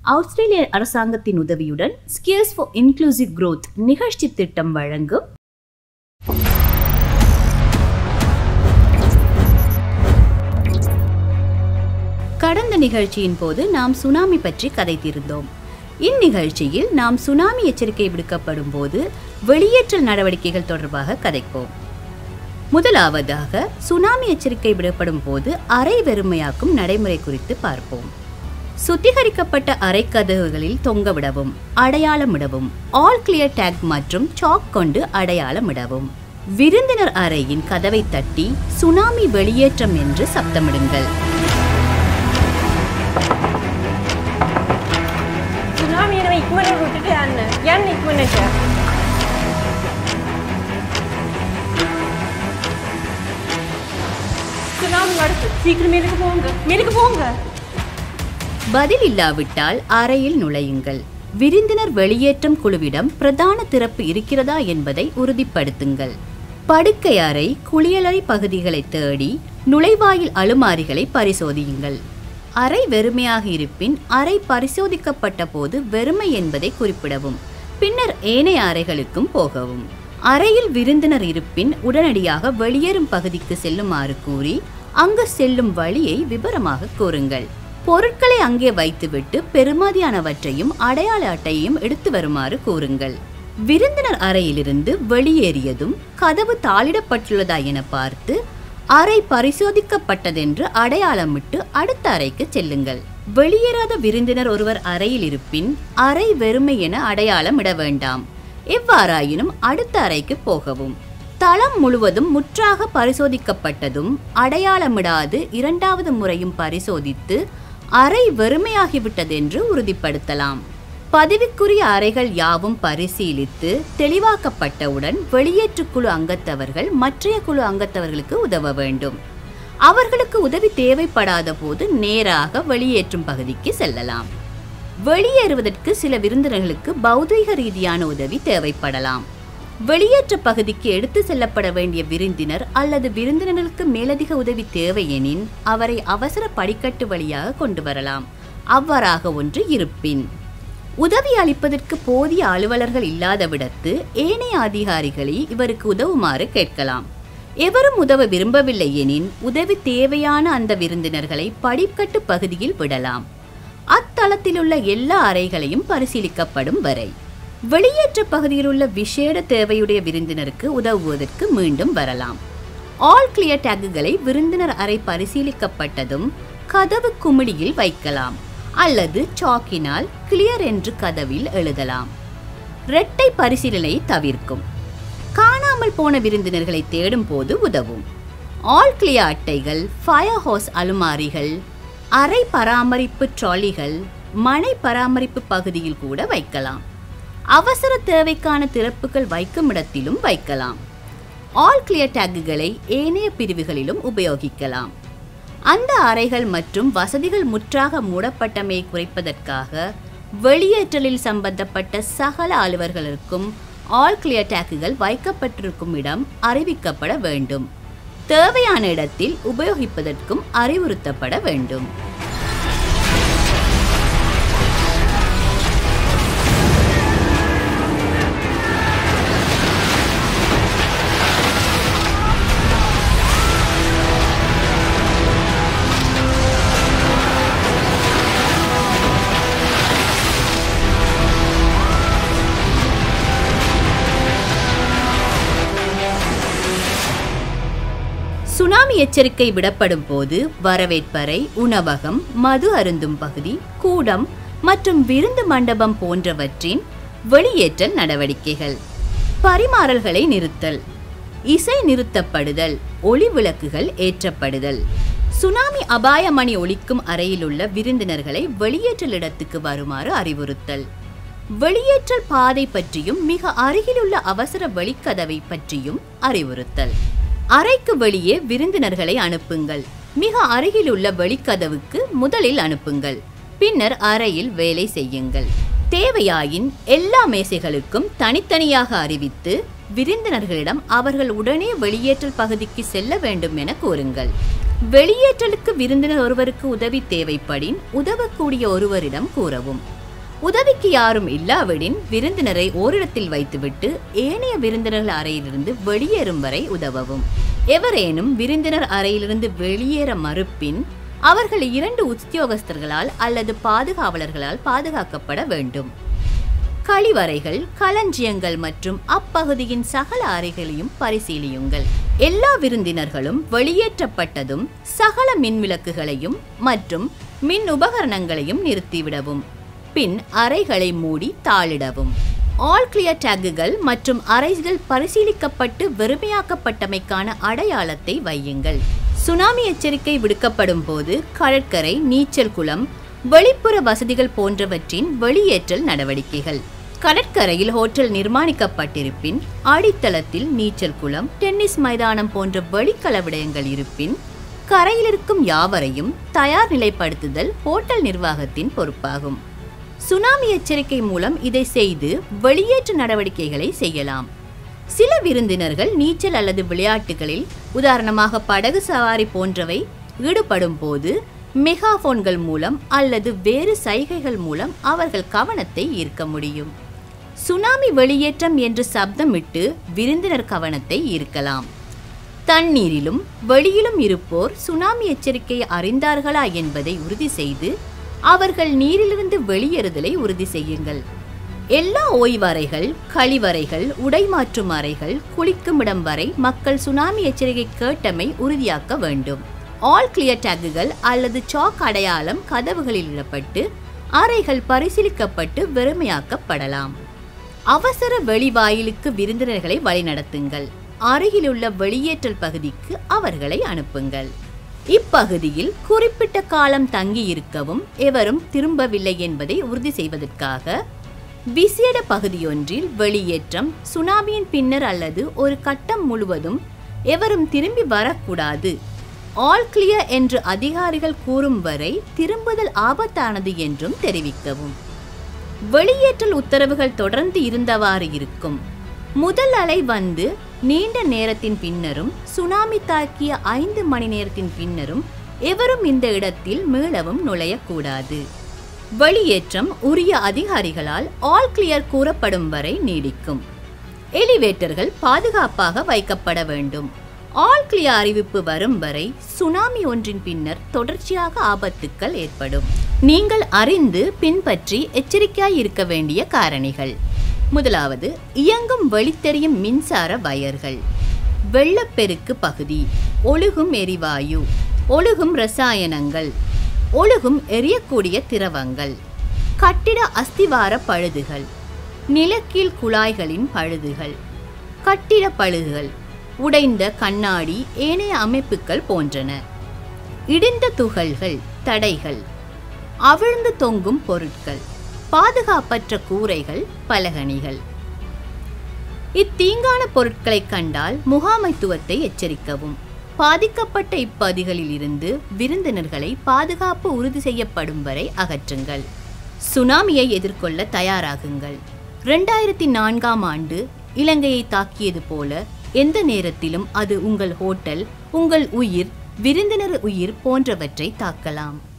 ஆஸ்திரேலிய அரசாங்கத்தின் உதவியுடன் skills for inclusive growth நிகழ்ச்சி திட்டம் வழங்கும் கடந்த நிகழ்ச்சியின் போது நாம் சுனாமி பற்றி கதைத்திருந்தோம் இந்நிகழ்ச்சியில் நாம் சுனாமி எச்சரிக்கை விடுக்கப்படும் போது வெளியேற்றல் நடவடிக்கைகள் தொடர்பாக கதைப்போம் முதலாவதாக சுனாமி எச்சரிக்கை விடப்படும் போது அறை வெறுமையாக்கும் நடைமுறை குறித்து பார்ப்போம் சுத்திகரிக்கப்பட்ட அறைக்கதவுகளில் தொங்கவிடவும் அடையாளமிடவும் ஆல் கிளியர் டேக் மற்றும் சாக் கொண்டு அடையாளமிடவும் விருந்தினர் அறையின் கதவை தட்டி சுனாமி வெளியேற்றம் என்று சப்தமிடுங்கள் சுனாமி நம்ம இக்மனை விட்டுட்டு யாருன்னு ஏன் இக்மனை சுனாமி அடுத்து சீக்கிரம் மேலுக்கு போங்க மேலுக்கு போங்க பதில் இல்லாவிட்டால் அறையில் நுழையுங்கள் விருந்தினர் வெளியேற்றம் குழுவிடம் பிரதான திறப்பு இருக்கிறதா என்பதை உறுதிப்படுத்துங்கள் படுக்கை அறை குளியலறை பகுதிகளை தேடி நுழைவாயில் அலுமாரிகளை பரிசோதியுங்கள் அறை வெறுமையாக இருப்பின் அறை பரிசோதிக்கப்பட்ட போது வெறுமை என்பதை குறிப்பிடவும் பின்னர் ஏனைய அறைகளுக்கும் போகவும் அறையில் விருந்தினர் இருப்பின் உடனடியாக வெளியேறும் பகுதிக்கு செல்லுமாறு கூறி அங்கு செல்லும் வழியை விவரமாக கூறுங்கள் பொருட்களை அங்கே வைத்துவிட்டு பெருமதியானவற்றையும் அடையாள அட்டையையும் எடுத்து வருமாறு கூறுங்கள் விருந்தினர் அறையிலிருந்து வெளியேறியதும் கதவு தாளிடப்பட்டுள்ளதா என பார்த்து அறை பரிசோதிக்கப்பட்டதென்று அடையாளமிட்டு அடுத்த அறைக்கு செல்லுங்கள் வெளியேறாத விருந்தினர் ஒருவர் அறையில் இருப்பின் அறை வெறுமை என அடையாளமிட வேண்டாம் எவ்வாறாயினும் அடுத்த அறைக்கு போகவும் தளம் முழுவதும் முற்றாக பரிசோதிக்கப்பட்டதும் அடையாளமிடாது இரண்டாவது முறையும் பரிசோதித்து அறை வெறுமையாகிவிட்டதென்று உறுதிப்படுத்தலாம் பதிவுக்குரிய அறைகள் யாவும் பரிசீலித்து தெளிவாக்கப்பட்டவுடன் வெளியேற்றுக்குழு அங்கத்தவர்கள் மற்றைய குழு அங்கத்தவர்களுக்கு உதவ வேண்டும் அவர்களுக்கு உதவி தேவைப்படாத போது நேராக வெளியேற்றும் பகுதிக்கு செல்லலாம் வெளியேறுவதற்கு சில விருந்தினர்களுக்கு பௌதீக ரீதியான உதவி தேவைப்படலாம் வெளியேற்ற பகுதிக்கு எடுத்து செல்லப்பட வேண்டிய விருந்தினர் அல்லது விருந்தினர்களுக்கு மேலதிக உதவி தேவை எனின் அவரை அவசர படிக்கட்டு வழியாக கொண்டு வரலாம் அவ்வாறாக ஒன்று இருப்பின் உதவி அளிப்பதற்கு போதிய அலுவலர்கள் இல்லாதவிடத்து ஏனைய அதிகாரிகளை இவருக்கு உதவுமாறு கேட்கலாம் எவரும் உதவ விரும்பவில்லை எனின் உதவி தேவையான அந்த விருந்தினர்களை படிக்கட்டு பகுதியில் விடலாம் அத்தளத்திலுள்ள எல்லா அறைகளையும் பரிசீலிக்கப்படும் வரை வெளியேற்ற பகுதியில் உள்ள விசேட தேவையுடைய விருந்தினருக்கு உதவுவதற்கு மீண்டும் வரலாம் ஆல் கிளியர் டேக்குகளை விருந்தினர் அறை பரிசீலிக்கப்பட்டதும் கதவு குமிழியில் வைக்கலாம் அல்லது சாக்கினால் கிளியர் என்று கதவில் எழுதலாம் இரட்டை பரிசீலனை தவிர்க்கும் காணாமல் போன விருந்தினர்களை தேடும் போது உதவும் ஆல் கிளியர் அட்டைகள் ஃபயர் ஹவுஸ் அலுமாரிகள் அறை பராமரிப்பு ட்ராலிகள் மனை பராமரிப்பு பகுதியில் கூட வைக்கலாம் அவசர தேவைக்கான திறப்புகள் வைக்கும் இடத்திலும் வைக்கலாம் ஆல் கிளியர் டேக்குகளை ஏனைய பிரிவுகளிலும் உபயோகிக்கலாம் அந்த அறைகள் மற்றும் வசதிகள் முற்றாக மூடப்பட்டமையை குறைப்பதற்காக வெளியேற்றலில் சம்பந்தப்பட்ட சகல அலுவலர்களுக்கும் ஆல் கிளியர் டேக்குகள் வைக்கப்பட்டிருக்கும் இடம் அறிவிக்கப்பட வேண்டும் தேவையான இடத்தில் உபயோகிப்பதற்கும் அறிவுறுத்தப்பட வேண்டும் சுனாமி எச்சரிக்கை விடப்படும் போது வரவேற்பறை உணவகம் மது அருந்தும் பகுதி கூடம் மற்றும் விருந்து மண்டபம் போன்றவற்றின் வெளியேற்றல் நடவடிக்கைகள் பரிமாறல்களை நிறுத்தல் இசை நிறுத்தப்படுதல் ஒளி விளக்குகள் ஏற்றப்படுதல் சுனாமி அபாய மணி ஒலிக்கும் அறையிலுள்ள விருந்தினர்களை வெளியேற்றல் இடத்துக்கு வருமாறு அறிவுறுத்தல் வெளியேற்றல் பாதை பற்றியும் மிக அருகிலுள்ள அவசர வழிக்கதவை பற்றியும் அறிவுறுத்தல் அறைக்கு வெளியே விருந்தினர்களை அனுப்புங்கள் மிக அருகிலுள்ள வெளிக்கதவுக்கு முதலில் அனுப்புங்கள் பின்னர் அறையில் வேலை செய்யுங்கள் தேவையாயின் எல்லா மேசைகளுக்கும் தனித்தனியாக அறிவித்து விருந்தினர்களிடம் அவர்கள் உடனே வெளியேற்றல் பகுதிக்கு செல்ல வேண்டும் என கூறுங்கள் வெளியேற்றலுக்கு விருந்தினர் ஒருவருக்கு உதவி தேவைப்படின் உதவக்கூடிய ஒருவரிடம் கூறவும் உதவிக்கு யாரும் இல்லாவிடின் விருந்தினரை ஓரிடத்தில் வைத்துவிட்டு ஏனைய விருந்தினர்கள் அறையிலிருந்து வெளியேறும் வரை உதவவும் எவரேனும் விருந்தினர் அறையிலிருந்து வெளியேற மறுப்பின் அவர்கள் இரண்டு உத்தியோகஸ்தர்களால் அல்லது பாதுகாவலர்களால் பாதுகாக்கப்பட வேண்டும் கழிவறைகள் களஞ்சியங்கள் மற்றும் அப்பகுதியின் சகல அறைகளையும் பரிசீலியுங்கள் எல்லா விருந்தினர்களும் வெளியேற்றப்பட்டதும் சகல மின்விளக்குகளையும் மற்றும் மின் உபகரணங்களையும் நிறுத்திவிடவும் பின் அறைகளை மூடி தாளிடவும் ஆல் கிளியர் டேக்குகள் மற்றும் அறைகள் பரிசீலிக்கப்பட்டு வெறுமையாக்கப்பட்டமைக்கான அடையாளத்தை வையுங்கள் சுனாமி எச்சரிக்கை விடுக்கப்படும் போது கடற்கரை நீச்சல் குளம் வெளிப்புற வசதிகள் போன்றவற்றின் வெளியேற்றல் நடவடிக்கைகள் கடற்கரையில் ஹோட்டல் நிர்மாணிக்கப்பட்டிருப்பின் அடித்தளத்தில் நீச்சல் குளம் டென்னிஸ் மைதானம் போன்ற வெளிக்கள விடயங்கள் இருப்பின் கரையில் இருக்கும் யாவரையும் தயார் நிலைப்படுத்துதல் ஹோட்டல் நிர்வாகத்தின் பொறுப்பாகும் சுனாமி எச்சரிக்கை மூலம் இதை செய்து வெளியேற்று நடவடிக்கைகளை செய்யலாம் சில விருந்தினர்கள் நீச்சல் அல்லது விளையாட்டுகளில் உதாரணமாக படகு சவாரி போன்றவை ஈடுபடும் போது மெகாஃபோன்கள் மூலம் அல்லது வேறு சைகைகள் மூலம் அவர்கள் கவனத்தை ஈர்க்க முடியும் சுனாமி வெளியேற்றம் என்று சப்தமிட்டு விருந்தினர் கவனத்தை ஈர்க்கலாம் தண்ணீரிலும் வெளியிலும் இருப்போர் சுனாமி எச்சரிக்கையை அறிந்தார்களா என்பதை உறுதி செய்து அவர்கள் நீரிலிருந்து வெளியேறுதலை உறுதி செய்யுங்கள் எல்லா ஓய்வறைகள் கழிவறைகள் உடை மாற்றும் அறைகள் குளிக்கும் இடம் வரை மக்கள் சுனாமி எச்சரிக்கை கேட்டமை உறுதியாக்க வேண்டும் ஆல் கிளியர் டேக்குகள் அல்லது சாக் அடையாளம் கதவுகளில் இடப்பட்டு அறைகள் பரிசீலிக்கப்பட்டு வெறுமையாக்கப்படலாம் அவசர வெளிவாயிலுக்கு விருந்தினர்களை வழிநடத்துங்கள் அருகிலுள்ள வெளியேற்றல் பகுதிக்கு அவர்களை அனுப்புங்கள் இப்பகுதியில் குறிப்பிட்ட காலம் தங்கியிருக்கவும் எவரும் திரும்பவில்லை என்பதை உறுதி செய்வதற்காக விசேட பகுதியொன்றில் வெளியேற்றம் சுனாமியின் பின்னர் அல்லது ஒரு கட்டம் முழுவதும் எவரும் திரும்பி வரக்கூடாது ஆல் கிளியர் என்று அதிகாரிகள் கூறும் வரை திரும்புதல் ஆபத்தானது என்றும் தெரிவிக்கவும் வெளியேற்றல் உத்தரவுகள் தொடர்ந்து இருந்தவாறு இருக்கும் முதல் அலை வந்து நீண்ட நேரத்தின் பின்னரும் சுனாமி தாக்கிய ஐந்து மணி நேரத்தின் பின்னரும் எவரும் இந்த இடத்தில் மீளவும் நுழையக்கூடாது வெளியேற்றம் உரிய அதிகாரிகளால் ஆல் கிளியர் கூறப்படும் வரை நீடிக்கும் எலிவேட்டர்கள் பாதுகாப்பாக வைக்கப்பட வேண்டும் ஆல் கிளியர் அறிவிப்பு வரும் வரை சுனாமி ஒன்றின் பின்னர் தொடர்ச்சியாக ஆபத்துக்கள் ஏற்படும் நீங்கள் அறிந்து பின்பற்றி எச்சரிக்கையாய் இருக்க வேண்டிய காரணிகள் முதலாவது இயங்கும் வழித்தெரியும் மின்சார வயர்கள் வெள்ளப்பெருக்கு பகுதி ஒழுகும் எரிவாயு ஒழுகும் ரசாயனங்கள் ஒழுகும் எரியக்கூடிய திரவங்கள் கட்டிட அஸ்திவார பழுதுகள் நிலக்கீழ் குழாய்களின் பழுதுகள் கட்டிட பழுதுகள் உடைந்த கண்ணாடி ஏனைய அமைப்புகள் போன்றன இடிந்த துகள்கள் தடைகள் அவிழ்ந்து தொங்கும் பொருட்கள் பாதுகாப்பற்ற கூரைகள் பலகணிகள் இத்தீங்கான பொருட்களை கண்டால் முகாமைத்துவத்தை எச்சரிக்கவும் பாதிக்கப்பட்ட இப்பகுதிகளில் இருந்து விருந்தினர்களை பாதுகாப்பு உறுதி செய்யப்படும் வரை அகற்றுங்கள் சுனாமியை எதிர்கொள்ள தயாராகுங்கள் ரெண்டாயிரத்தி நான்காம் ஆண்டு இலங்கையை தாக்கியது போல எந்த நேரத்திலும் அது உங்கள் ஹோட்டல் உங்கள் உயிர் விருந்தினர் உயிர் போன்றவற்றை தாக்கலாம்